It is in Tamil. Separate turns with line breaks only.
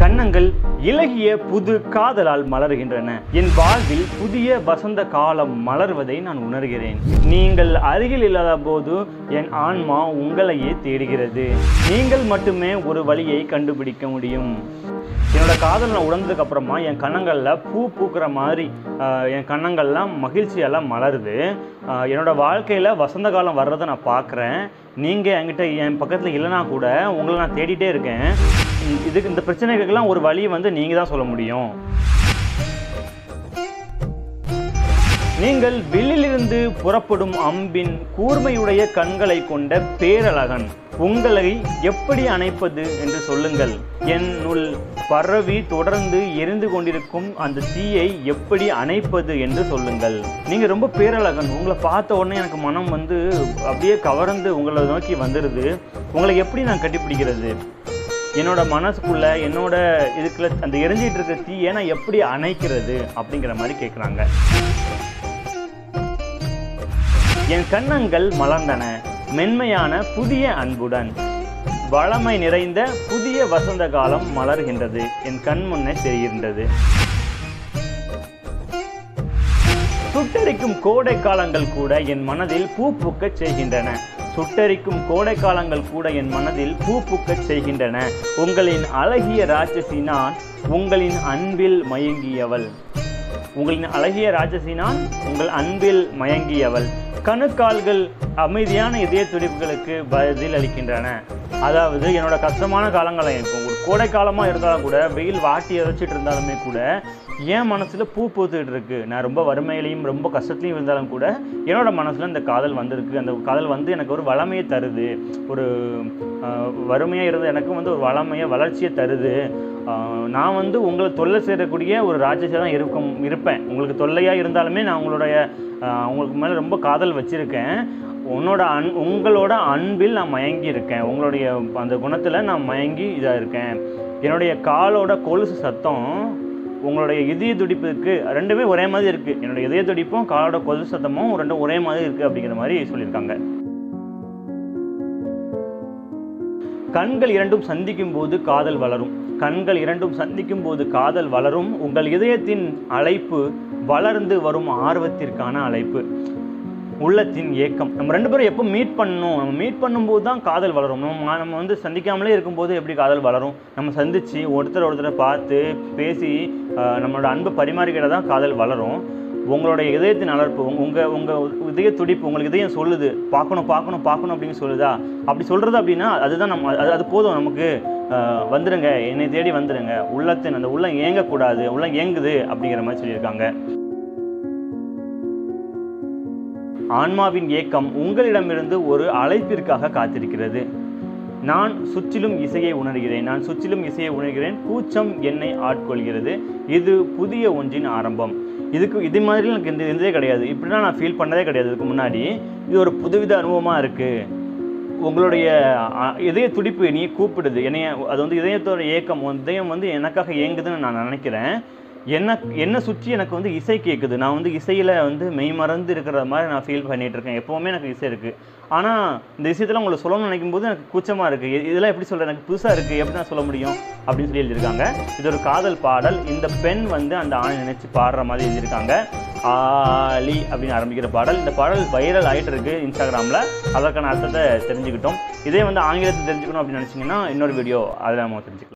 கன்னங்கள் இலகிய புது காதலால் மலர்கின்றன என் வாழ்வில் புதிய வசந்த காலம் மலர்வதை நான் உணர்கிறேன் நீங்கள் அருகில் இல்லாத போது என் ஆன்மா உங்களையே தேடுகிறது நீங்கள் மட்டுமே ஒரு வழியை கண்டுபிடிக்க முடியும் என்னோட காதல் நான் உணர்ந்ததுக்கு அப்புறமா என் கன்னங்களில் பூ பூக்கிற மாதிரி ஆஹ், என் கன்னங்கள்லாம் மகிழ்ச்சியெல்லாம் மலருது ஆஹ், என்னோட வாழ்க்கையில் வசந்த காலம் வர்றதை நான் பார்க்குறேன் நீங்கள் என்கிட்ட என் பக்கத்தில் இல்லைனா கூட உங்களை நான் தேடிட்டே இருக்கேன் உம், இதுக்கு இந்த பிரச்சனைகளுக்கெல்லாம் ஒரு வழி வந்து நீங்கள் தான் சொல்ல முடியும் நீங்கள் வில்லிலிருந்து புறப்படும் அம்பின் கூர்மையுடைய கண்களை கொண்ட பேரழகன் உங்களை எப்படி அணைப்பது என்று சொல்லுங்கள் என்னுள் பரவி தொடர்ந்து எரிந்து கொண்டிருக்கும் அந்த தீயை எப்படி அணைப்பது என்று சொல்லுங்கள் நீங்க ரொம்ப பேரழகன் உங்களை பார்த்த உடனே எனக்கு மனம் வந்து அப்படியே கவர்ந்து உங்களை நோக்கி வந்துடுது உங்களை எப்படி நான் கட்டிப்பிடிக்கிறது என்னோட மனசுக்குள்ள என்னோட இதுக்குள்ள அந்த எரிஞ்சிட்டு இருக்க தீயை நான் எப்படி அணைக்கிறது அப்படிங்கிற மாதிரி கேட்குறாங்க என் கன்னங்கள் மலர்ந்தன மென்மையான புதிய அன்புடன் வளமை நிறைந்த புதிய வசந்த காலம் மலர்கின்றது என் கண் முன்னே தெரிகின்றது சுட்டரிக்கும் கோடை காலங்கள் கூட என் மனதில் பூ பூக்கச் செய்கின்றன சுட்டரிக்கும் கோடை காலங்கள் கூட என் மனதில் பூ பூக்கச் செய்கின்றன உங்களின் அழகிய ராட்சசி நான் உங்களின் அன்பில் மயங்கியவள் உங்களின் அழகிய ராட்சசி நான் உங்கள் அன்பில் மயங்கியவள் கணுக்கால்கள் அமைதியான இதய துடிப்புகளுக்கு பதில் அளிக்கின்றன அதாவது என்னோட கஷ்டமான காலங்களாக இருக்கும் ஒரு கோடை காலமாக இருந்தாலும் கூட வெயில் வாட்டி இறைச்சிட்டு இருந்தாலுமே கூட என் மனசில் பூ பூத்துக்கிட்டு இருக்கு நான் ரொம்ப வறுமையிலையும் ரொம்ப கஷ்டத்துலையும் இருந்தாலும் கூட என்னோட மனசில் இந்த காதல் வந்திருக்கு அந்த காதல் வந்து எனக்கு ஒரு வளமையை தருது ஒரு வறுமையாக இருந்த எனக்கும் வந்து ஒரு வளமையை வளர்ச்சியை தருது ஆஹ் நான் வந்து உங்களை தொல்லை செய்யக்கூடிய ஒரு ராட்சசியாக தான் இருக்கும் இருப்பேன் உங்களுக்கு தொல்லையாக இருந்தாலுமே நான் உங்களுடைய ஆஹ் உங்களுக்கு மேலே ரொம்ப காதல் வச்சுருக்கேன் உன்னோட அன் உங்களோட அன்பில் நான் மயங்கி இருக்கேன் உங்களுடைய அந்த குணத்தில் நான் மயங்கி இதாக இருக்கேன் என்னுடைய காலோட கொலுசு சத்தம் உங்களுடைய இதய துடிப்புக்கு ரெண்டுமே ஒரே மாதிரி இருக்குது என்னோட இதய துடிப்பும் காலோட கொலுசு சத்தமும் ரெண்டும் ஒரே மாதிரி இருக்குது அப்படிங்கிற மாதிரி சொல்லியிருக்காங்க கண்கள் இரண்டும் சந்திக்கும் போது காதல் வளரும் கண்கள் இரண்டும் சந்திக்கும் போது காதல் வளரும் உங்கள் இதயத்தின் அழைப்பு வளர்ந்து வரும் ஆர்வத்திற்கான அழைப்பு உள்ளத்தின் ஏக்கம் நம்ம ரெண்டு பேரும் எப்போ மீட் பண்ணணும் நம்ம மீட் பண்ணும்போது தான் காதல் வளரும் நம்ம நம்ம வந்து சந்திக்காமலே இருக்கும்போது எப்படி காதல் வளரும் நம்ம சந்திச்சு ஒருத்தர் ஒருத்தரை பார்த்து பேசி ஆஹ், நம்மளோட அன்பை பரிமாறிக்கிட்ட தான் காதல் வளரும் உங்களுடைய இதயத்தின் அலர்ப்பு உங்கள் உங்கள் இதய துடிப்பு உங்களுக்கு இதயம் சொல்லுது பார்க்கணும் பார்க்கணும் பார்க்கணும் அப்படின்னு சொல்லுதா அப்படி சொல்கிறது அப்படின்னா அதுதான் நம்ம அது அது போதும் நமக்கு ஆஹ், வந்துடுங்க என்னை தேடி வந்துடுங்க உள்ளத்தின் அந்த உள்ளம் ஏங்கக்கூடாது உள்ளம் ஏங்குது அப்படிங்கிற மாதிரி சொல்லியிருக்காங்க ஆன்மாவின் ஏக்கம் உங்களிடமிருந்து ஒரு அழைப்பிற்காக காத்திருக்கிறது நான் சுற்றிலும் இசையை உணர்கிறேன் நான் சுற்றிலும் இசையை உணர்கிறேன் கூச்சம் என்னை ஆட்கொள்கிறது இது புதிய ஒன்றின் ஆரம்பம் இதுக்கு இது மாதிரி எனக்கு எந்த இருந்ததே கிடையாது இப்படிலாம் நான் ஃபீல் பண்ணதே கிடையாது இதுக்கு முன்னாடி இது ஒரு புதுவித அனுபவமாக இருக்குது உங்களுடைய அ, இதய துடிப்பு என்னைய கூப்பிடுது என்னைய அது வந்து இதயத்தோட ஏக்கம் உன் இதயம் வந்து எனக்காக ஏங்குதுன்னு நான் நினைக்கிறேன் என்ன என்ன சுற்றி எனக்கு வந்து இசை கேட்குது நான் வந்து இசையில் வந்து மெய் மறந்து இருக்கிற மாதிரி நான் ஃபீல் பண்ணிட்டு இருக்கேன் எப்போவுமே எனக்கு இசை இருக்குது ஆனால் இந்த விஷயத்தில் உங்களை சொல்லணும்னு நினைக்கும் போது எனக்கு கூச்சமாக இருக்குது இதெல்லாம் எப்படி சொல்கிறேன் எனக்கு புதுசாக இருக்குது எப்படி நான் சொல்ல முடியும் அப்படின்னு சொல்லி எழுதியிருக்காங்க இது ஒரு காதல் பாடல் இந்த பெண் வந்து அந்த ஆணை நினைச்சு பாடுற மாதிரி எழுதியிருக்காங்க ஆலி அப்படின்னு ஆரம்பிக்கிற பாடல் இந்த பாடல் வைரல் ஆகிட்டு இருக்கு இன்ஸ்டாகிராமில் அதற்கான அர்த்தத்தை தெரிஞ்சுக்கிட்டோம் இதே வந்து ஆங்கிலத்தை தெரிஞ்சுக்கணும் அப்படின்னு நினச்சிங்கன்னா இன்னொரு வீடியோ அதில் நம்ம தெரிஞ்சுக்கலாம்